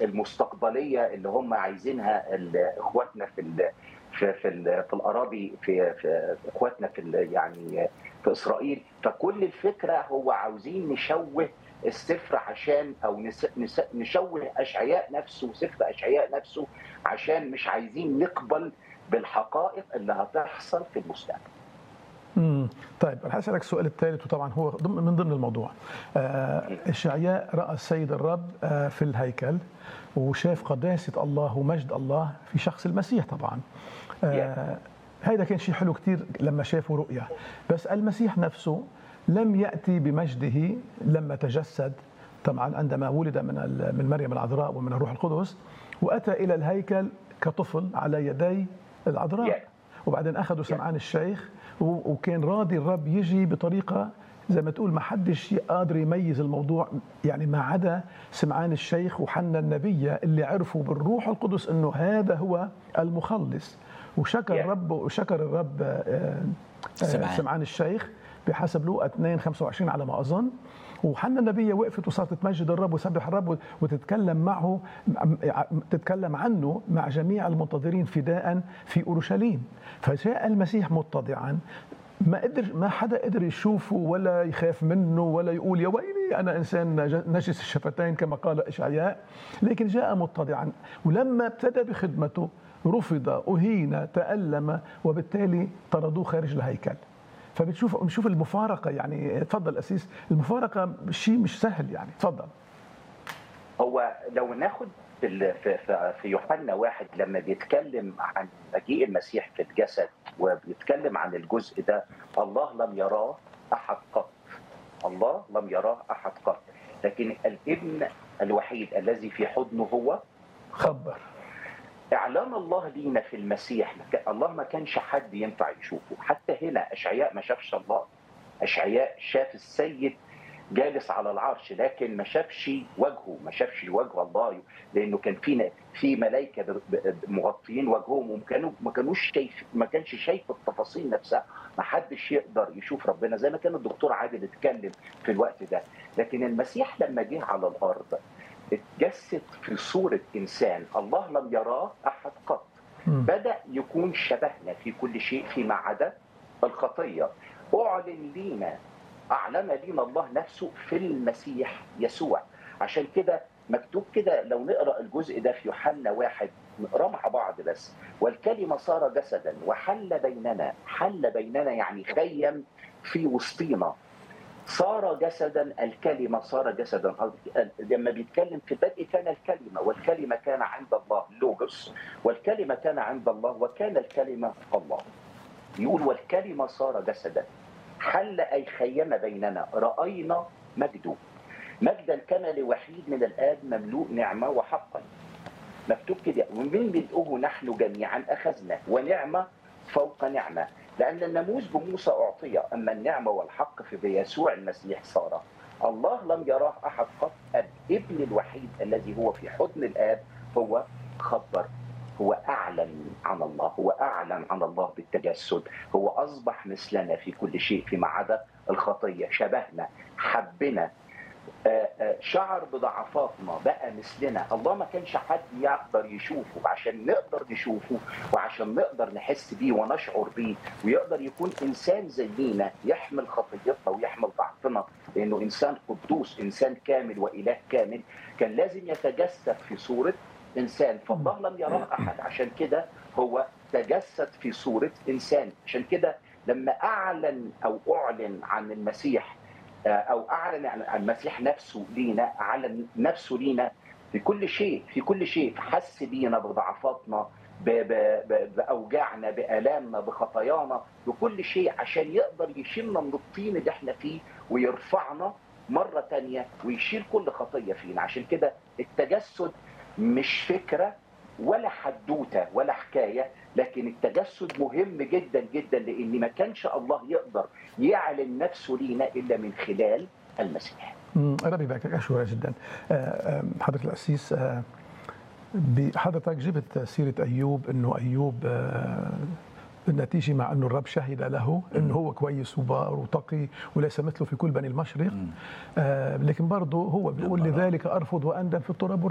المستقبليه اللي هم عايزينها ال- اخواتنا في ال في في, ال في الاراضي في, في اخواتنا في ال- يعني في اسرائيل فكل الفكره هو عاوزين نشوه السفر عشان او نس نس نشوه اشعياء نفسه وسفر اشعياء نفسه عشان مش عايزين نقبل بالحقائق اللي هتحصل في المستقبل امم طيب انا هسالك السؤال الثالث وطبعا هو ضمن من ضمن الموضوع آه اشعياء راى السيد الرب آه في الهيكل وشاف قداسه الله ومجد الله في شخص المسيح طبعا آه هيدا كان شيء حلو كثير لما شافوا رؤيا بس المسيح نفسه لم ياتي بمجده لما تجسد طبعا عندما ولد من ال- من مريم العذراء ومن الروح القدس واتى الى الهيكل كطفل على يدي العذراء Yeah. وبعدين اخذوا سمعان الشيخ و- وكان راضي الرب يجي بطريقه زي ما تقول ما حدش قادر يميز الموضوع يعني ما عدا سمعان الشيخ وحنا النبية اللي عرفوا بالروح القدس انه هذا هو المخلص وشكر Yeah. الرب وشكر الرب آه، آه، سمعان. سمعان الشيخ بحسب لوقا 2 25 على ما اظن وحنا النبية وقفت وصارت تمجد الرب وتسبح الرب وتتكلم معه تتكلم عنه مع جميع المنتظرين فداء في اورشليم فجاء المسيح متضعا ما قدر ما حدا قدر يشوفه ولا يخاف منه ولا يقول يا ويلي انا انسان نج- نجس الشفتين كما قال اشعياء لكن جاء متضعا ولما ابتدى بخدمته رفض اهين تالم وبالتالي طردوه خارج الهيكل فبتشوف بنشوف المفارقه يعني تفضل اسيس المفارقه شيء مش سهل يعني تفضل هو لو ناخد في ال- في في- في يوحنا واحد لما بيتكلم عن مجيء المسيح في الجسد وبيتكلم عن الجزء ده الله لم يراه احد قط الله لم يراه احد قط لكن الابن الوحيد الذي في حضنه هو خبر اعلان الله لينا في المسيح الله ما كانش حد ينفع يشوفه حتى هنا اشعياء ما شافش الله اشعياء شاف السيد جالس على العرش لكن ما شافش وجهه ما شافش وجه الله لانه كان في في ملائكه ب- ب- مغطيين وجههم وما كانوا ما كانوش شايف ما كانش شايف التفاصيل نفسها ما حدش يقدر يشوف ربنا زي ما كان الدكتور عادل اتكلم في الوقت ده لكن المسيح لما جه على الارض اتجسد في صوره انسان الله لم يراه احد قط مم. بدا يكون شبهنا في كل شيء فيما عدا الخطيه اعلن لينا اعلن لينا الله نفسه في المسيح يسوع عشان كده مكتوب كده لو نقرا الجزء ده في يوحنا واحد نقراه مع بعض بس والكلمه صار جسدا وحل بيننا حل بيننا يعني خيم في وسطينا صار جسدا الكلمه صار جسدا لما بيتكلم في البدء كان الكلمه والكلمه كان عند الله لوجوس والكلمه كان عند الله وكان الكلمه الله يقول والكلمه صار جسدا حل اي خيم بيننا راينا مجده مجدا كان لوحيد من الاب مملوء نعمه وحقا مكتوب كده ومن بدءه نحن جميعا اخذنا ونعمه فوق نعمه لان الناموس بموسى اعطي اما النعمه والحق في بيسوع المسيح صار الله لم يراه احد قط الابن الوحيد الذي هو في حضن الاب هو خبر هو اعلن عن الله هو اعلن عن الله بالتجسد هو اصبح مثلنا في كل شيء فيما عدا الخطيه شبهنا حبنا آه، آه، شعر بضعفاتنا بقى مثلنا الله ما كانش حد يقدر يشوفه عشان نقدر نشوفه وعشان نقدر نحس بيه ونشعر بيه ويقدر يكون انسان زينا يحمل خطيتنا ويحمل ضعفنا لانه انسان قدوس انسان كامل واله كامل كان لازم يتجسد في صوره انسان فالله لم يراه احد عشان كده هو تجسد في صوره انسان عشان كده لما اعلن او اعلن عن المسيح آه، او اعلن عن عن المسيح نفسه لينا اعلن نفسه لينا في كل شيء في كل شيء حس بينا بضعفاتنا ب- ب- ب- باوجاعنا بالامنا بخطايانا بكل شيء عشان يقدر يشيلنا من الطين اللي احنا فيه ويرفعنا مره تانية ويشيل كل خطيه فينا عشان كده التجسد مش فكره ولا حدوته ولا حكايه لكن التجسد مهم جدا جدا لان ما كانش الله يقدر يعلن نفسه لينا الا من خلال المسيح مم، ربي يبارك فيك اشكرك جدا آه، آه، حضره القسيس آه، ب- حضرتك جبت سيره ايوب انه ايوب آه، بالنتيجه مع انه الرب شهد له انه هو كويس وبار وتقي وليس مثله في كل بني المشرق آه، لكن برضه هو بيقول لذلك ارفض واندم في التراب